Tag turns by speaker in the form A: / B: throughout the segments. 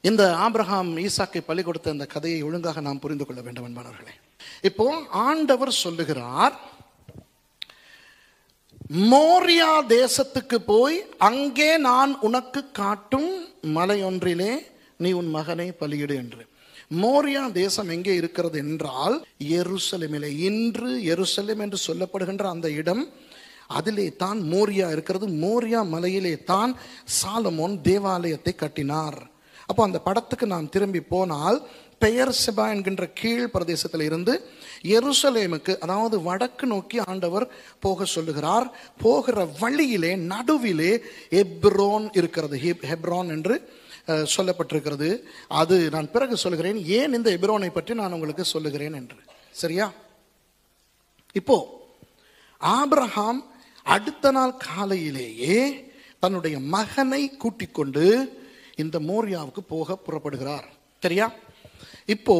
A: இந்த ஆபிரகாம் ஈசாக்கை பலி கொடுத்த இந்த கதையை ஒழுங்காக நாம் புரிந்து கொள்ள வேண்டும் என்பவர்களே இப்போ ஆண்டவர் சொல்லுகிறார் மோரியா தேசத்துக்கு போய் அங்கே நான் உனக்கு காட்டும் மலை ஒன்றிலே நீ உன் மகனை பலியிடு என்று மோரியா தேசம் எங்கே இருக்கிறது என்றால் எருசலேமிலே இன்று எருசலேம் என்று சொல்லப்படுகின்ற அந்த இடம் அதிலே தான் மோரியா இருக்கிறது மோரியா மலையிலே தான் சாலமோன் தேவாலயத்தை கட்டினார் அப்போ அந்த படத்துக்கு நாம் திரும்பி போனால் பெயர் செபா என்கின்ற கீழ் பிரதேசத்தில் இருந்து எருசலேமுக்கு அதாவது வடக்கு நோக்கி ஆண்டவர் போக சொல்லுகிறார் போகிற வழியிலே நடுவிலே எப்ரோன் இருக்கிறது ஹெப்- ஹெப்ரோன் என்று அஹ், சொல்லப்பட்டிருக்கிறது அது நான் பிறகு சொல்லுகிறேன் ஏன் இந்த எப்ரோனை பற்றி நான் உங்களுக்கு சொல்லுகிறேன் என்று சரியா இப்போ ஆபிரகாம் அடுத்த நாள் காலையிலேயே தன்னுடைய மகனை கூட்டிக் கொண்டு இந்த மோரியாவுக்கு போக புறப்படுகிறார் சரியா இப்போ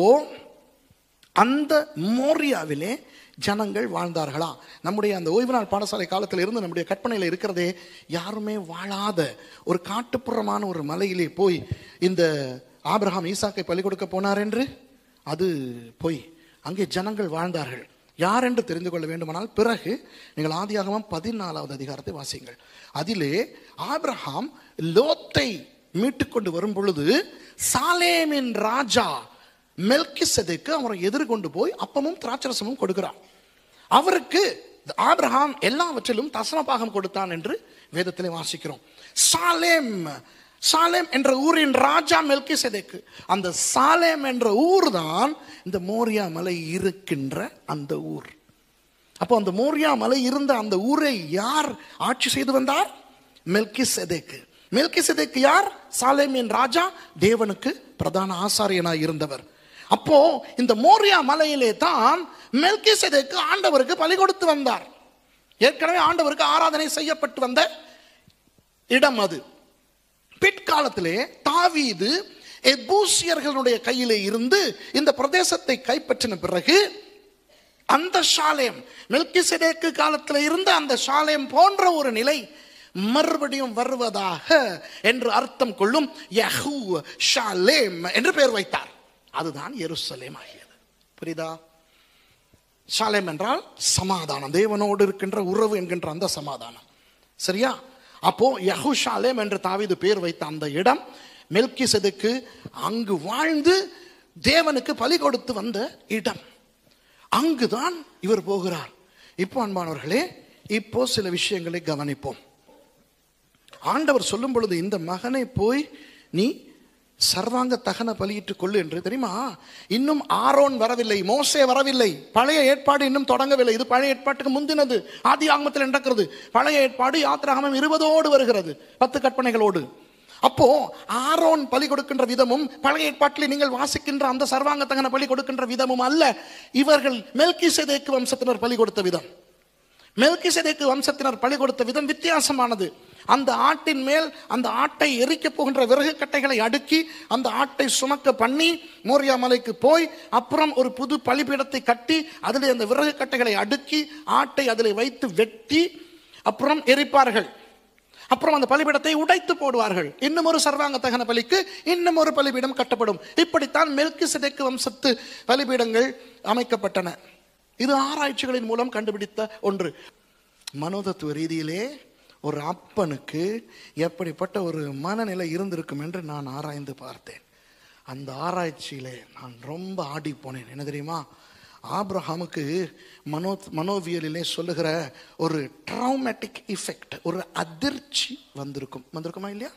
A: அந்த மோரியாவிலே ஜனங்கள் வாழ்ந்தார்களா நம்முடைய அந்த ஓய்வு நாள் பாடசாலை காலத்தில் இருந்து நம்முடைய கற்பனையில் இருக்கிறதே யாருமே வாழாத ஒரு காட்டுப்புறமான ஒரு மலையிலே போய் இந்த ஆபிரகாம் ஈசாக்கை பலி கொடுக்க போனார் என்று அது போய் அங்கே ஜனங்கள் வாழ்ந்தார்கள் யார் என்று தெரிந்து கொள்ள வேண்டுமானால் பிறகு நீங்கள் ஆதியாகமம் பதினாலாவது அதிகாரத்தை வாசியுங்கள் அதிலே ஆபிரகாம் லோத்தை மீட்டுக்கொண்டு வரும் பொழுது சாலேமின் ராஜா மெல்கிசெதேக்கு அவரை எதிர்கொண்டு போய் அப்பமும் திராட்சரசமும் கொடுக்கிறார் அவருக்கு ஆபிரகாம் எல்லாவற்றிலும் தசனபாகம் கொடுத்தான் என்று வேதத்திலே வாசிக்கிறோம் சாலேம் சாலேம் என்ற ஊரின் ராஜா மெல்கிசெதேக்கு அந்த சாலேம் என்ற ஊர் தான் இந்த மோரியா மலை இருக்கின்ற அந்த ஊர் அப்போ அந்த மோரியா மலை இருந்த அந்த ஊரை யார் ஆட்சி செய்து வந்தார் மெல்கி செதேக்கு மெல்கி செதேக்கு யார் சாலேமின் ராஜா தேவனுக்கு பிரதான ஆசாரியனாய் இருந்தவர் அப்போ இந்த மோரியா மலையிலே தான் மெல்கி செதேக்கு ஆண்டவருக்கு பலி கொடுத்து வந்தார் ஏற்கனவே ஆண்டவருக்கு ஆராதனை செய்யப்பட்டு வந்த இடம் அது பிற்காலத்திலே தாவீது எபூசியர்களுடைய கையிலே இருந்து இந்த பிரதேசத்தை கைப்பற்றின பிறகு அந்த ஷாலேம் மெல்கிசெதேக்கு காலத்தில் இருந்த அந்த ஷாலேம் போன்ற ஒரு நிலை மறுபடியும் வருவதாக என்று அர்த்தம் கொள்ளும் யஹூ ஷாலேம் என்று பெயர் வைத்தார் அதுதான் எருசலேம் ஆகியது புரியுதா ஷாலேம் என்றால் சமாதானம் தேவனோடு இருக்கின்ற உறவு என்கின்ற அந்த சமாதானம் சரியா அப்போ யஹுஷாலேம் என்று தாவீது பேர் வைத்த அந்த இடம் மெல்கிசெதுக்கு அங்கு வாழ்ந்து தேவனுக்கு பலி கொடுத்து வந்த இடம் அங்குதான் இவர் போகிறார் இப்போ அன்பானவர்களே இப்போ சில விஷயங்களை கவனிப்போம் ஆண்டவர் சொல்லும் பொழுது இந்த மகனை போய் நீ சர்வாங்க தகன பலியிட்டுக் கொள்ளு என்று தெரியுமா இன்னும் ஆரோன் வரவில்லை மோசே வரவில்லை பழைய ஏற்பாடு இன்னும் தொடங்கவில்லை இது பழைய ஏற்பாட்டுக்கு முந்தினது ஆதி ஆகமத்தில் நடக்கிறது பழைய ஏற்பாடு யாத்திராகமம் இருபதோடு வருகிறது பத்து கற்பனைகளோடு அப்போ ஆரோன் பலி கொடுக்கின்ற விதமும் பழைய ஏற்பாட்டில் நீங்கள் வாசிக்கின்ற அந்த சர்வாங்க தகன பலி கொடுக்கின்ற விதமும் அல்ல இவர்கள் மெல்கி வம்சத்தினர் பலி கொடுத்த விதம் மெல்கிசேதேக்கு வம்சத்தினர் பலி கொடுத்த விதம் வித்தியாசமானது அந்த ஆட்டின் மேல் அந்த ஆட்டை எரிக்கப் போகின்ற விறகு கட்டைகளை அடுக்கி அந்த ஆட்டை சுமக்க பண்ணி மோரியா மலைக்கு போய் அப்புறம் ஒரு புது பலிபீடத்தை கட்டி அதிலே அந்த விறகு கட்டைகளை அடுக்கி ஆட்டை அதிலே வைத்து வெட்டி அப்புறம் எரிப்பார்கள் அப்புறம் அந்த பலிபீடத்தை உடைத்து போடுவார்கள் இன்னும் ஒரு சர்வாங்க தகன பலிக்கு இன்னும் ஒரு பலிபீடம் கட்டப்படும் இப்படித்தான் மெல்கி வம்சத்து பலிபீடங்கள் அமைக்கப்பட்டன இது ஆராய்ச்சிகளின் மூலம் கண்டுபிடித்த ஒன்று மனோதத்துவ ரீதியிலே ஒரு அப்பனுக்கு எப்படிப்பட்ட ஒரு மனநிலை இருந்திருக்கும் என்று நான் ஆராய்ந்து பார்த்தேன் அந்த ஆராய்ச்சியிலே நான் ரொம்ப ஆடி போனேன் என்ன தெரியுமா ஆப்ரஹாமுக்கு மனோ மனோவியலிலே சொல்லுகிற ஒரு ட்ராமேட்டிக் இஃபெக்ட் ஒரு அதிர்ச்சி வந்திருக்கும் வந்திருக்குமா இல்லையா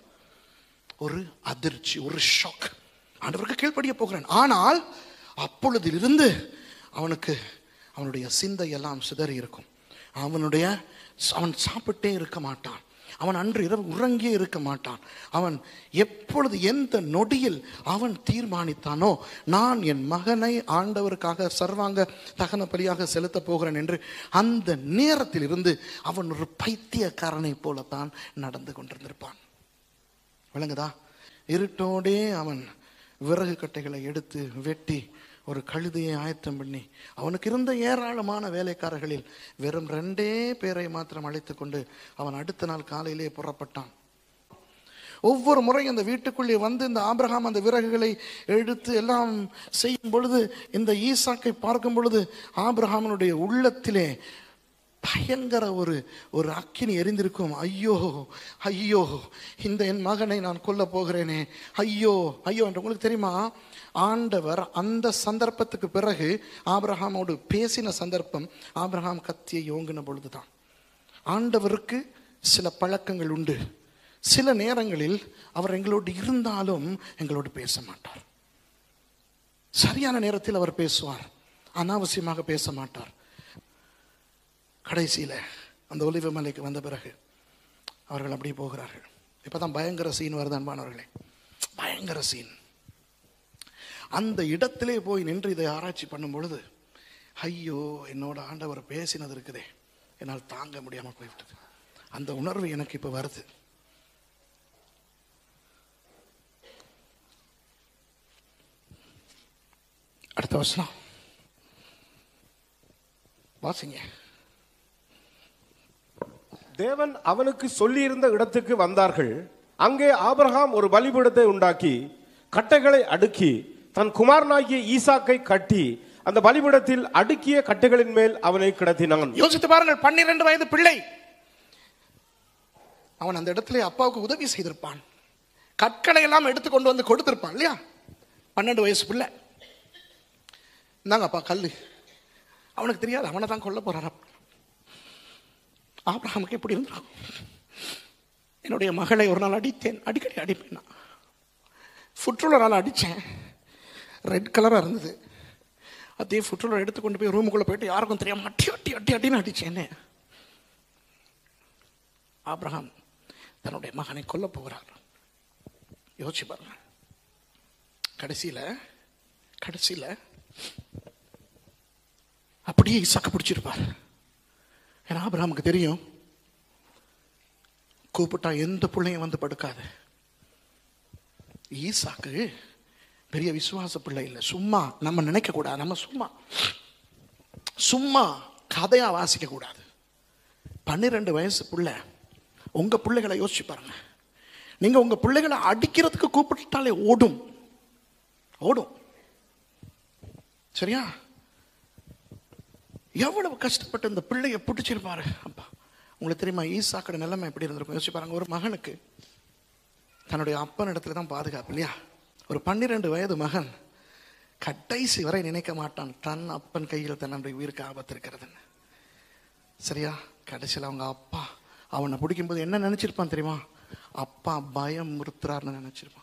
A: ஒரு அதிர்ச்சி ஒரு ஷாக் ஆண்டவருக்கு கீழ்ப்படிய போகிறேன் ஆனால் அப்பொழுதிலிருந்து அவனுக்கு அவனுடைய சிந்தை எல்லாம் சிதறி இருக்கும் அவனுடைய அவன் சாப்பிட்டே இருக்க மாட்டான் அவன் அன்று இரவு உறங்கியே இருக்க மாட்டான் அவன் எப்பொழுது எந்த நொடியில் அவன் தீர்மானித்தானோ நான் என் மகனை ஆண்டவருக்காக சர்வாங்க தகன பலியாக செலுத்தப் போகிறேன் என்று அந்த நேரத்தில் இருந்து அவன் ஒரு பைத்தியக்காரனை போலத்தான் நடந்து கொண்டிருந்திருப்பான் விளங்குதா இருட்டோடே அவன் விறகு கட்டைகளை எடுத்து வெட்டி ஒரு கழுதையை ஆயத்தம் பண்ணி அவனுக்கு இருந்த ஏராளமான வேலைக்காரர்களில் வெறும் ரெண்டே பேரை மாத்திரம் அழைத்து கொண்டு அவன் அடுத்த நாள் காலையிலே புறப்பட்டான் ஒவ்வொரு முறையும் அந்த வீட்டுக்குள்ளே வந்து இந்த ஆபிரகாம் அந்த விறகுகளை எடுத்து எல்லாம் செய்யும் பொழுது இந்த ஈசாக்கை பார்க்கும் பொழுது ஆபிரகாமனுடைய உள்ளத்திலே பயங்கர ஒரு ஒரு அக்கினி எரிந்திருக்கும் ஐயோ ஐயோ இந்த என் மகனை நான் கொல்ல போகிறேனே ஐயோ ஐயோ என்று உங்களுக்கு தெரியுமா ஆண்டவர் அந்த சந்தர்ப்பத்துக்கு பிறகு ஆபிரகாமோடு பேசின சந்தர்ப்பம் ஆபிரகாம் கத்தியை ஓங்கின பொழுதுதான் ஆண்டவருக்கு சில பழக்கங்கள் உண்டு சில நேரங்களில் அவர் எங்களோடு இருந்தாலும் எங்களோடு பேச மாட்டார் சரியான நேரத்தில் அவர் பேசுவார் அனாவசியமாக பேச மாட்டார் கடைசியில் அந்த ஒலிவ மலைக்கு வந்த பிறகு அவர்கள் அப்படியே போகிறார்கள் இப்பதான் பயங்கர சீன் வருது அன்பானவர்களே பயங்கர சீன் அந்த இடத்திலே போய் நின்று இதை ஆராய்ச்சி பண்ணும் பொழுது ஐயோ என்னோட ஆண்டவர் பேசினது இருக்குதே என்னால் தாங்க முடியாமல் போய்விட்டது அந்த உணர்வு எனக்கு இப்போ வருது அடுத்த வசனம் வாசிங்க
B: தேவன் அவனுக்கு சொல்லியிருந்த இடத்துக்கு வந்தார்கள் அங்கே ஆபிரகாம் ஒரு பலிபீடத்தை உண்டாக்கி கட்டைகளை அடுக்கி தன் குமாரனாகிய ஈசாக்கை கட்டி அந்த பலிபீடத்தில் அடுக்கிய கட்டைகளின் மேல் அவனை கிடத்தினான்
A: யோசித்து பாருங்கள் பன்னிரண்டு வயது பிள்ளை அவன் அந்த இடத்துல அப்பாவுக்கு உதவி செய்திருப்பான் கற்களை எல்லாம் எடுத்து கொண்டு வந்து கொடுத்திருப்பான் இல்லையா பன்னெண்டு வயசு பிள்ளை இந்தாங்க அப்பா கல்லு அவனுக்கு தெரியாது அவனை தான் கொல்ல போறான் ஆபிரகாமுக்கு எப்படி இருந்தான் என்னுடைய மகளை ஒரு நாள் அடித்தேன் அடிக்கடி அடிப்பேன் நான் ஃபுட்ரோலர் நாள் அடித்தேன் ரெட் கலராக இருந்தது அதே ஃபுட்ரோலர் எடுத்து கொண்டு போய் ரூமுக்குள்ளே போயிட்டு யாருக்கும் தெரியாம அட்டி அட்டி அட்டி அட்டின்னு அடிச்சேனே ஆபிரகாம் தன்னுடைய மகனை கொல்ல போகிறார் யோசிச்சு பாருங்க கடைசியில் கடைசியில் அப்படியே இசாக்க பிடிச்சிருப்பார் ஏன்னா ஆபிரகாமுக்கு தெரியும் கூப்பிட்டா எந்த பிள்ளையும் வந்து படுக்காது ஈசாக்கு பெரிய விசுவாச பிள்ளை இல்லை சும்மா நம்ம நினைக்க கூடாது நம்ம சும்மா சும்மா கதையா வாசிக்க கூடாது பன்னிரெண்டு வயசு பிள்ளை உங்க பிள்ளைகளை யோசிச்சு பாருங்க நீங்க உங்க பிள்ளைகளை அடிக்கிறதுக்கு கூப்பிட்டுட்டாலே ஓடும் ஓடும் சரியா எவ்வளவு கஷ்டப்பட்டு இந்த பிள்ளையை பிடிச்சிருப்பாரு அப்பா உங்களுக்கு தெரியுமா ஈசாக்கோட நிலைமை எப்படி இருந்திருக்கும் யோசிச்சு பாருங்க ஒரு மகனுக்கு தன்னுடைய அப்பன் இடத்துல தான் பாதுகாப்பு இல்லையா ஒரு பன்னிரெண்டு வயது மகன் கடைசி வரை நினைக்க மாட்டான் தன் அப்பன் கையில் தன்னுடைய உயிருக்கு ஆபத்து இருக்கிறதுன்னு சரியா கடைசியில் அவங்க அப்பா அவனை பிடிக்கும்போது என்ன நினைச்சிருப்பான் தெரியுமா அப்பா பயம் முறுத்துறாருன்னு நினைச்சிருப்பான்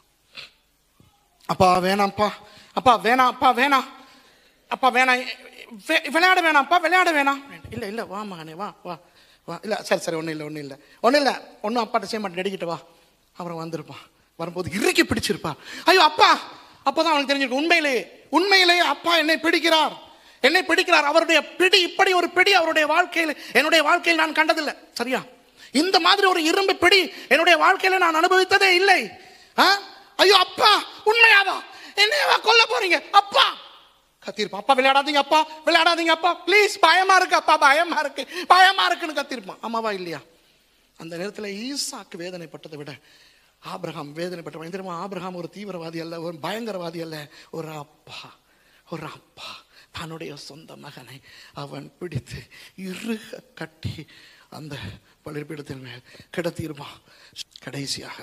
A: அப்பா வேணாம்ப்பா அப்பா வேணாம் அப்பா வேணாம் அப்பா வேணாம் வி- விளையாட வேணாம்ப்பா விளையாட வேணாம் இல்லை இல்லை வா மகனே வா வா வா இல்லை சரி சரி ஒன்றும் இல்லை ஒன்றும் இல்லை ஒன்றும் இல்லை ஒன்றும் அப்பாட்ட செய்ய மாட்டேன் நடிக்கிட்டு வா அப்புறம் வந்திருப்பான் வரும்போது இறுக்கி பிடிச்சிருப்பா ஐயோ அப்பா அப்பதான் அவனுக்கு தெரிஞ்சிருக்கும் உண்மையிலே உண்மையிலேயே அப்பா என்னை பிடிக்கிறார் என்னை பிடிக்கிறார் அவருடைய பிடி இப்படி ஒரு பிடி அவருடைய வாழ்க்கையில் என்னுடைய வாழ்க்கையில் நான் கண்டதில்லை சரியா இந்த மாதிரி ஒரு இரும்பு பிடி என்னுடைய வாழ்க்கையில நான் அனுபவித்ததே இல்லை ஆ? ஐயோ அப்பா உண்மையாவா என்னையவா கொல்ல போறீங்க அப்பா கத்திருப்பான் அப்பா விளையாடாதீங்க அப்பா விளையாடாதீங்க அப்பா ப்ளீஸ் பயமா இருக்கு அப்பா பயமா இருக்கு பயமா இருக்குன்னு கத்திருப்பான் ஆமாவா இல்லையா அந்த நேரத்தில் ஈசாக்கு வேதனைப்பட்டதை விட ஆபிரகாம் வேதனைப்பட்டவன் தெரியுமா ஆபிரகாம் ஒரு தீவிரவாதி அல்ல ஒரு பயங்கரவாதி அல்ல ஒரு அப்பா ஒரு அப்பா தன்னுடைய சொந்த மகனை அவன் பிடித்து இறுக கட்டி அந்த பலிபீடத்தின் மேல் கிடத்தியிருப்பான் கடைசியாக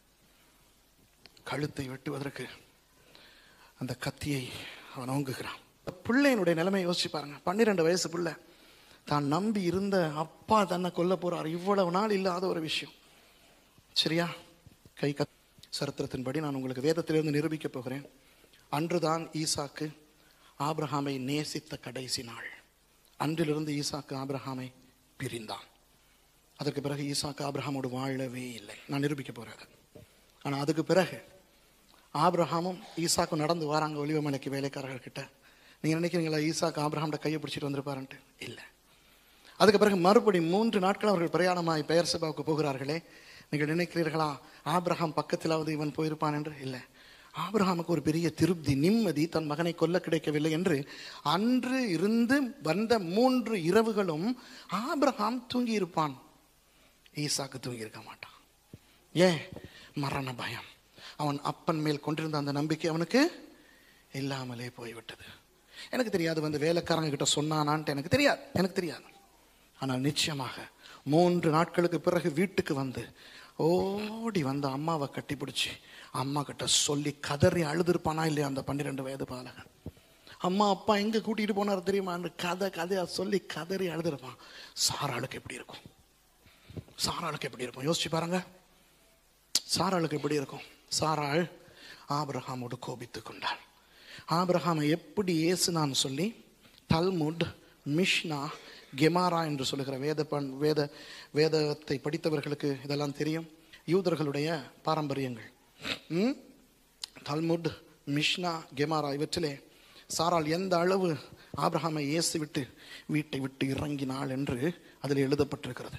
A: கழுத்தை வெட்டுவதற்கு அந்த கத்தியை அவன் ஓங்குகிறான் இந்த பிள்ளையினுடைய நிலைமை யோசிச்சு பாருங்க பன்னிரெண்டு வயசு பிள்ளை தான் நம்பி இருந்த அப்பா தன்னை கொல்ல போறார் இவ்வளவு நாள் இல்லாத ஒரு விஷயம் சரியா கை கத் சரித்திரத்தின்படி நான் உங்களுக்கு வேதத்திலிருந்து நிரூபிக்க போகிறேன் அன்றுதான் ஈசாக்கு ஆபிரகாமை நேசித்த கடைசி நாள் அன்றிலிருந்து ஈசாக்கு ஆபிரகாமை பிரிந்தான் அதற்கு பிறகு ஈசாக்கு ஆபிரகாமோடு வாழவே இல்லை நான் நிரூபிக்க போறேன் ஆனால் அதுக்கு பிறகு ஆபிரகாமும் ஈசாக்கும் நடந்து வராங்க ஒலிவமலைக்கு வேலைக்காரர்கள் கிட்ட நீங்க நினைக்கிறீங்களா ஈசாக்கு ஆபிரகாம்ட கையை பிடிச்சிட்டு வந்திருப்பாருன்ட்டு இல்லை அதுக்கு பிறகு மறுபடி மூன்று நாட்கள் அவர்கள் பிரயாணமாய் பெயர் சபாவுக்கு போகிறார்களே நீங்கள் நினைக்கிறீர்களா ஆபிரகாம் பக்கத்திலாவது இவன் போயிருப்பான் என்று இல்லை ஆபிரகாமுக்கு ஒரு பெரிய திருப்தி நிம்மதி தன் மகனை கொல்ல கிடைக்கவில்லை என்று அன்று இருந்து வந்த மூன்று இரவுகளும் ஆபிரகாம் தூங்கி இருப்பான் ஈசாக்கு தூங்கி இருக்க மாட்டான் ஏன் மரண பயம் அவன் அப்பன் மேல் கொண்டிருந்த அந்த நம்பிக்கை அவனுக்கு இல்லாமலே போய்விட்டது எனக்கு தெரியாது வந்து வேலைக்காரங்க கிட்ட சொன்னானான்ட்டு எனக்கு தெரியாது எனக்கு தெரியாது ஆனால் நிச்சயமாக மூன்று நாட்களுக்கு பிறகு வீட்டுக்கு வந்து ஓடி வந்து அம்மாவை கட்டிப்பிடிச்சு அம்மா கிட்ட சொல்லி கதறி அழுதுருப்பானா இல்லையா அந்த பன்னிரெண்டு வயது பாலகன் அம்மா அப்பா எங்க கூட்டிட்டு போனார் தெரியுமான்னு கதை கதையா சொல்லி கதறி அழுதுருப்பான் சாராளுக்கு எப்படி இருக்கும் சாராளுக்கு எப்படி இருக்கும் யோசிச்சு பாருங்க சாராளுக்கு எப்படி இருக்கும் சாராள் ஆபிரகாமோடு கோபித்துக் கொண்டாள் ஆபிரகாமை எப்படி ஏசுனான்னு சொல்லி தல்முட் மிஷ்னா கெமாரா என்று சொல்லுகிற வேத பண் வேத வேதத்தை படித்தவர்களுக்கு இதெல்லாம் தெரியும் யூதர்களுடைய பாரம்பரியங்கள் ம்? தல்முட் மிஷ்னா கெமாரா இவற்றிலே சாராள் எந்த அளவு ஆபிரகாமை இயேசு விட்டு வீட்டை விட்டு இறங்கினாள் என்று அதில் எழுதப்பட்டிருக்கிறது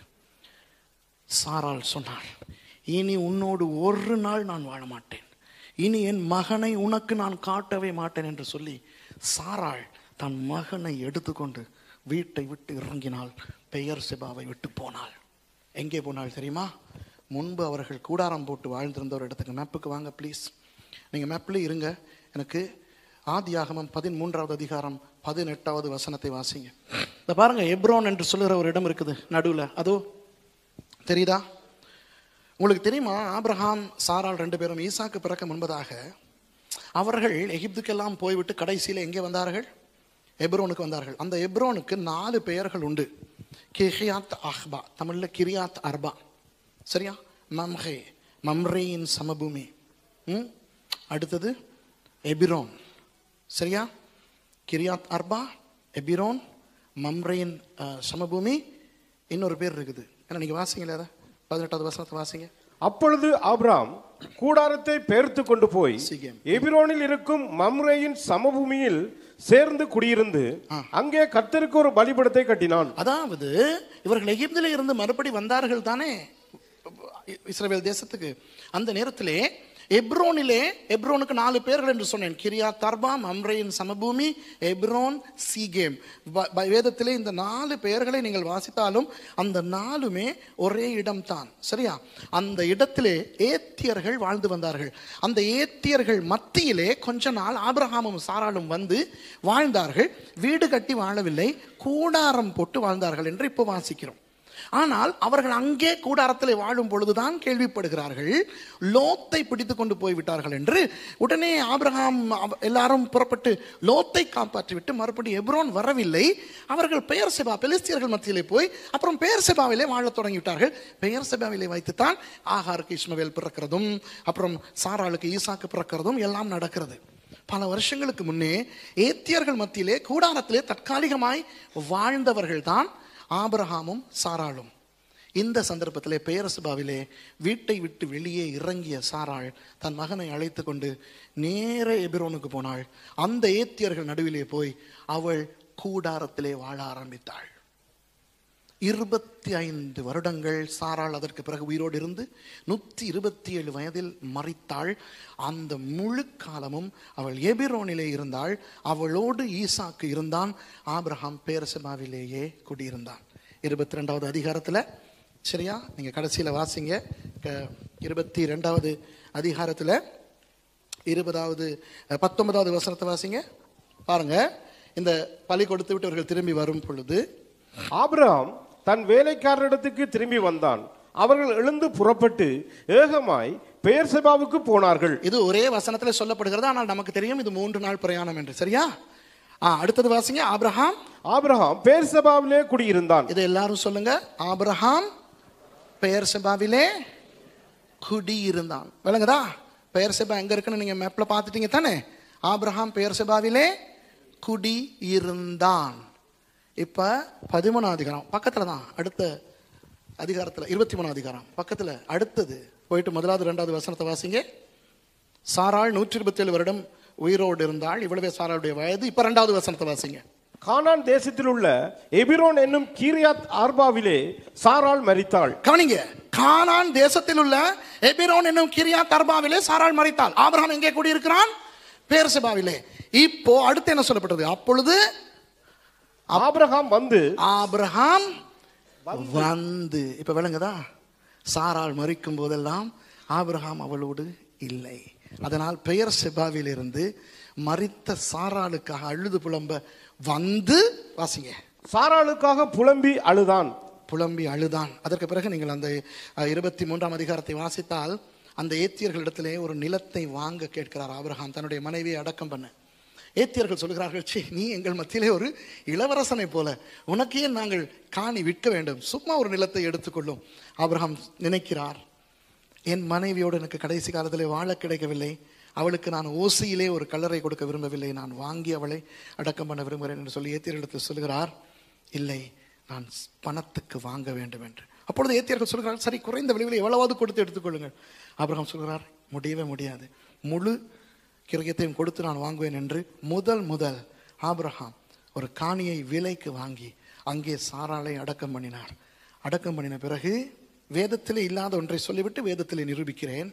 A: சாராள் சொன்னாள் இனி உன்னோடு ஒரு நாள் நான் வாழ மாட்டேன் இனி என் மகனை உனக்கு நான் காட்டவே மாட்டேன் என்று சொல்லி சாராள் தன் மகனை எடுத்துக்கொண்டு வீட்டை விட்டு இறங்கினாள் பெயர் செபாவை விட்டு போனாள் எங்கே போனாள் தெரியுமா முன்பு அவர்கள் கூடாரம் போட்டு வாழ்ந்திருந்த ஒரு இடத்துக்கு மேப்புக்கு வாங்க ப்ளீஸ் நீங்கள் மேப்பில் இருங்க எனக்கு ஆதியாகமம் பதிமூன்றாவது அதிகாரம் பதினெட்டாவது வசனத்தை வாசிங்க இந்த பாருங்க எப்ரோன் என்று சொல்லுகிற ஒரு இடம் இருக்குது நடுவில் அதோ தெரியுதா உங்களுக்கு தெரியுமா ஆபிரகாம் சாராள் ரெண்டு பேரும் ஈசாக்கு பிறக்க முன்பதாக அவர்கள் எகிப்துக்கெல்லாம் போய்விட்டு கடைசியில் எங்கே வந்தார்கள் எப்ரோனுக்கு வந்தார்கள் அந்த எப்ரோனுக்கு நாலு பெயர்கள் உண்டு கிரியாத் அஹ்பா தமிழில் கிரியாத் அர்பா சரியா மம்ஹே மம்ரேயின் சமபூமி ம் அடுத்தது எபிரோன் சரியா கிரியாத் அர்பா எபிரோன் மம்ரேயின் அஹ், சமபூமி இன்னொரு பேர் இருக்குது ஏன்னா நீங்கள் வாசிங்களே அதை பதினெட்டாவது வசனத்தை வாசிங்க
B: அப்பொழுது ஆபிராம் கூடாரத்தை பெயர்த்து கொண்டு போய்
A: சீகேம்.
B: எபிரோனில் இருக்கும் மம்ரேயின் சமபூமியில் சேர்ந்து குடியிருந்து அங்கே கர்த்தருக்கு ஒரு பலிபீடத்தை கட்டினான்
A: அதாவது இவர்கள் எகிப்தில இருந்து மறுபடி வந்தார்கள் தானே இஸ்ரவேல் தேசத்துக்கு அந்த நேரத்திலே எப்ரோனிலே எப்ரோனுக்கு நாலு பேர்கள் என்று சொன்னேன் கிரியா தர்பாம் அம்ரேயின் சமபூமி எப்ரோன் சீகேம் வ- வ- வேதத்திலே இந்த நாலு பெயர்களை நீங்கள் வாசித்தாலும் அந்த நாலுமே ஒரே இடம்தான் சரியா அந்த இடத்திலே ஏத்தியர்கள் வாழ்ந்து வந்தார்கள் அந்த ஏத்தியர்கள் மத்தியிலே கொஞ்ச நாள் ஆபிரகாமும் சாராளும் வந்து வாழ்ந்தார்கள் வீடு கட்டி வாழவில்லை கூடாரம் போட்டு வாழ்ந்தார்கள் என்று இப்போ வாசிக்கிறோம் ஆனால் அவர்கள் அங்கே கூடாரத்தில் வாழும் பொழுதுதான் கேள்விப்படுகிறார்கள் லோத்தை பிடித்து கொண்டு போய்விட்டார்கள் என்று உடனே ஆபிரகாம் அவ- எல்லாரும் புறப்பட்டு லோத்தை காப்பாற்றிவிட்டு மறுபடி எப்ரோன் வரவில்லை அவர்கள் பெயர் செபா பெலிஸ்தியர்கள் மத்தியிலே போய் அப்புறம் பெயர் செபாவிலே வாழத் தொடங்கிவிட்டார்கள் பெயர் செபாவிலே வைத்துத்தான் ஆகாருக்கு இஸ்மவேல் பிறக்கிறதும் அப்புறம் சாராளுக்கு ஈசாக்கு பிறக்கிறதும் எல்லாம் நடக்கிறது பல வருஷங்களுக்கு முன்னே ஏத்தியர்கள் மத்தியிலே கூடாரத்திலே தற்காலிகமாய் வாழ்ந்தவர்கள் தான் ஆபிரகாமும் சாராளும் இந்த சந்தர்ப்பத்திலே பெயரசுபாவிலே வீட்டை விட்டு வெளியே இறங்கிய சாராள் தன் மகனை அழைத்து கொண்டு நேர எபிரோனுக்கு போனாள் அந்த ஏத்தியர்கள் நடுவிலே போய் அவள் கூடாரத்திலே வாழ ஆரம்பித்தாள் இருபத்தி ஐந்து வருடங்கள் சாராள் அதற்கு பிறகு உயிரோடு இருந்து நூற்றி இருபத்தி ஏழு வயதில் மறித்தாள் அந்த முழு காலமும் அவள் எபிரோனிலே இருந்தாள் அவளோடு ஈசாக்கு இருந்தான் ஆபிரகாம் பேரசமாவிலேயே குடியிருந்தான் இருபத்தி ரெண்டாவது அதிகாரத்தில் சரியா நீங்கள் கடைசியில் வாசிங்க க- இருபத்தி ரெண்டாவது அதிகாரத்தில் இருபதாவது அஹ், பத்தொன்பதாவது வசனத்தை வாசிங்க பாருங்க இந்த பலி கொடுத்து விட்டு அவர்கள் திரும்பி வரும் பொழுது
B: ஆபிரகாம் தன் வேலைக்காரரிடத்துக்கு திரும்பி வந்தான் அவர்கள் எழுந்து புறப்பட்டு ஏகமாய் பெயர் செபாவுக்கு போனார்கள்
A: இது ஒரே வசனத்தில் சொல்லப்படுகிறது ஆனால் நமக்கு தெரியும் இது மூன்று நாள் பிரயாணம் என்று சரியா ஆ அடுத்தது வாசிங்க ஆபிரகாம்
B: ஆபிரகாம் பெயர் செபாவிலே குடியிருந்தான்
A: இதை எல்லாரும் சொல்லுங்க ஆபிரகாம் பெயர் செபாவிலே குடியிருந்தான் விளங்குதா பெயர் செபா எங்க இருக்குன்னு நீங்க மேப்ல பார்த்துட்டீங்க தானே ஆபிரகாம் பெயர் செபாவிலே குடி இருந்தான் இப்ப பதிமூணாம் அதிகாரம் பக்கத்துல தான் அடுத்த அதிகாரத்துல இருபத்தி மூணாம் அதிகாரம் பக்கத்துல அடுத்தது போயிட்டு முதலாவது ரெண்டாவது வசனத்தை வாசிங்க சாராள் நூற்றி இருபத்தி ஏழு வருடம் உயிரோடு இருந்தாள் இவ்வளவே சாராளுடைய வயது இப்ப ரெண்டாவது வசனத்தை வாசிங்க
B: கானான் தேசத்தில் உள்ள எபிரோன் என்னும் கீரியாத் ஆர்பாவிலே சாராள் மரித்தாள்
A: கவனிங்க கானான் தேசத்தில் உள்ள எபிரோன் என்னும் கிரியா தர்பாவிலே சாராள் மறித்தாள் ஆபிரகாம் எங்கே கூடியிருக்கிறான் பேர்சபாவிலே இப்போ அடுத்து என்ன சொல்லப்பட்டது அப்பொழுது
B: ஆபிரகாம் வந்து
A: ஆபிரகாம் வந்து இப்ப விளங்குதா சாராள் மறிக்கும் போதெல்லாம் ஆபிரகாம் அவளோடு இல்லை அதனால் பெயர் செபாவிலிருந்து மரித்த சாராளுக்காக அழுது புலம்ப வந்து வாசிங்க
B: சாராளுக்காக புலம்பி அழுதான்
A: புலம்பி அழுதான் அதற்கு பிறகு நீங்கள் அந்த அஹ், இருபத்தி மூன்றாம் அதிகாரத்தை வாசித்தால் அந்த ஏத்தியர்களிடத்திலே ஒரு நிலத்தை வாங்க கேட்கிறார் ஆபிரகாம் தன்னுடைய மனைவியை அடக்கம் பண்ண ஏத்தியர்கள் சொல்கிறார்கள் சீ நீ எங்கள் மத்தியிலே ஒரு இளவரசனை போல உனக்கே நாங்கள் காணி விற்க வேண்டும் சும்மா ஒரு நிலத்தை எடுத்துக்கொள்ளும் ஆபிரகாம் நினைக்கிறார் என் மனைவியோடு எனக்கு கடைசி காலத்திலே வாழ கிடைக்கவில்லை அவளுக்கு நான் ஓசியிலே ஒரு கல்லறை கொடுக்க விரும்பவில்லை நான் வாங்கி அவளை அடக்கம் பண்ண விரும்புகிறேன் என்று சொல்லி ஏத்தியர்களிடத்தில் சொல்கிறார் இல்லை நான் பணத்துக்கு வாங்க வேண்டும் என்று அப்பொழுது ஏத்தியர்கள் சொல்கிறார் சரி குறைந்த விலையில் எவ்வளவாவது கொடுத்து எடுத்துக்கொள்ளுங்கள் ஆபிரகாம் சொல்கிறார் முடியவே முடியாது முழு கிரயத்தையும் கொடுத்து நான் வாங்குவேன் என்று முதல் முதல் ஆபிரகாம் ஒரு காணியை விலைக்கு வாங்கி அங்கே சாராளை அடக்கம் பண்ணினார் அடக்கம் பண்ணின பிறகு வேதத்திலே இல்லாத ஒன்றை சொல்லிவிட்டு வேதத்திலே நிரூபிக்கிறேன்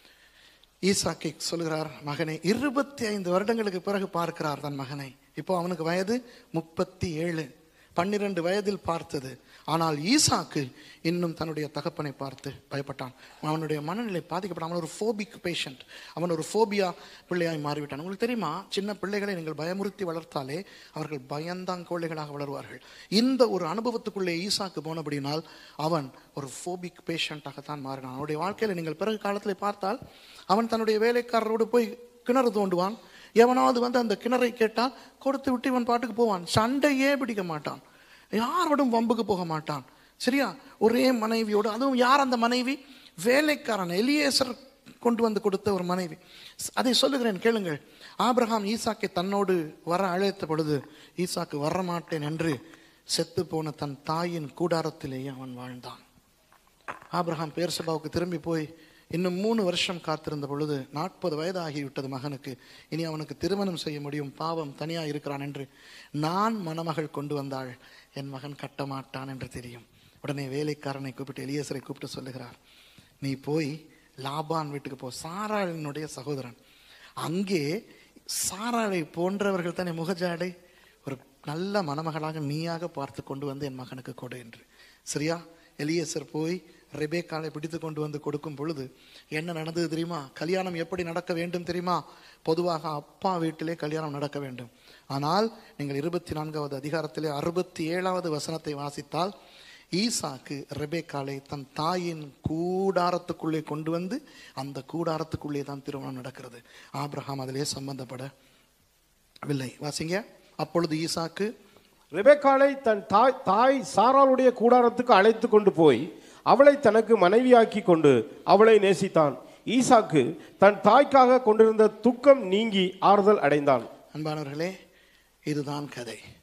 A: ஈசாக்கை சொல்கிறார் மகனை இருபத்தி ஐந்து வருடங்களுக்கு பிறகு பார்க்கிறார் தன் மகனை இப்போ அவனுக்கு வயது முப்பத்தி ஏழு பன்னிரண்டு வயதில் பார்த்தது ஆனால் ஈசாக்கு இன்னும் தன்னுடைய தகப்பனை பார்த்து பயப்பட்டான் அவனுடைய மனநிலை பாதிக்கப்பட்டான் அவன் ஒரு ஃபோபிக் பேஷண்ட் அவன் ஒரு ஃபோபியா பிள்ளையாய் மாறிவிட்டான் உங்களுக்கு தெரியுமா சின்ன பிள்ளைகளை நீங்கள் பயமுறுத்தி வளர்த்தாலே அவர்கள் பயந்தாங்கோழைகளாக வளருவார்கள் இந்த ஒரு அனுபவத்துக்குள்ளே ஈசாக்கு போனபடினால் அவன் ஒரு ஃபோபிக் பேஷண்ட்டாகத்தான் மாறினான் அவனுடைய வாழ்க்கையில் நீங்கள் பிறகு காலத்தில் பார்த்தால் அவன் தன்னுடைய வேலைக்காரரோடு போய் கிணறு தோண்டுவான் எவனாவது வந்து அந்த கிணறை கேட்டால் கொடுத்து விட்டு இவன் பாட்டுக்கு போவான் சண்டையே பிடிக்க மாட்டான் யாரோடும் வம்புக்கு போக மாட்டான் சரியா ஒரே மனைவியோடு அதுவும் யார் அந்த மனைவி வேலைக்காரன் எலியேசர் கொண்டு வந்து கொடுத்த ஒரு மனைவி அதை சொல்லுகிறேன் கேளுங்கள் ஆபிரகாம் ஈசாக்கை தன்னோடு வர அழைத்த பொழுது ஈசாக்கு வரமாட்டேன் என்று செத்து போன தன் தாயின் கூடாரத்திலேயே அவன் வாழ்ந்தான் ஆபிரகாம் பேர்சபாவுக்கு திரும்பி போய் இன்னும் மூணு வருஷம் காத்திருந்த பொழுது நாற்பது வயது ஆகிவிட்டது மகனுக்கு இனி அவனுக்கு திருமணம் செய்ய முடியும் பாவம் தனியா இருக்கிறான் என்று நான் மணமகள் கொண்டு வந்தாள் என் மகன் கட்ட மாட்டான் என்று தெரியும் உடனே வேலைக்காரனை கூப்பிட்டு எலியேசரை கூப்பிட்டு சொல்லுகிறார் நீ போய் லாபான் வீட்டுக்கு போ சாராளினுடைய சகோதரன் அங்கே சாராளை போன்றவர்கள் தானே முகஜாடை ஒரு நல்ல மணமகளாக நீயாக பார்த்து கொண்டு வந்து என் மகனுக்கு கொடு என்று சரியா எலியேசர் போய் ரெபேக்காலை பிடித்து கொண்டு வந்து கொடுக்கும் பொழுது என்ன நடந்தது தெரியுமா கல்யாணம் எப்படி நடக்க வேண்டும் தெரியுமா பொதுவாக அப்பா வீட்டிலே கல்யாணம் நடக்க வேண்டும் ஆனால் நீங்கள் இருபத்தி நான்காவது அதிகாரத்திலே அறுபத்தி ஏழாவது வசனத்தை வாசித்தால் ஈசாக்கு ரெபேக்காலை தன் தாயின் கூடாரத்துக்குள்ளே கொண்டு வந்து அந்த கூடாரத்துக்குள்ளே தான் திருமணம் நடக்கிறது ஆபிரகாம் அதிலே சம்பந்தப்படவில்லை வாசிங்க அப்பொழுது ஈசாக்கு
B: ரெபெக்காளை தன் தாய் தாய் சாராளுடைய கூடாரத்துக்கு அழைத்து கொண்டு போய் அவளை தனக்கு மனைவியாக்கி கொண்டு அவளை நேசித்தான் ஈசாக்கு தன் தாய்க்காக கொண்டிருந்த துக்கம் நீங்கி ஆறுதல் அடைந்தான்
A: அன்பானவர்களே இதுதான் கதை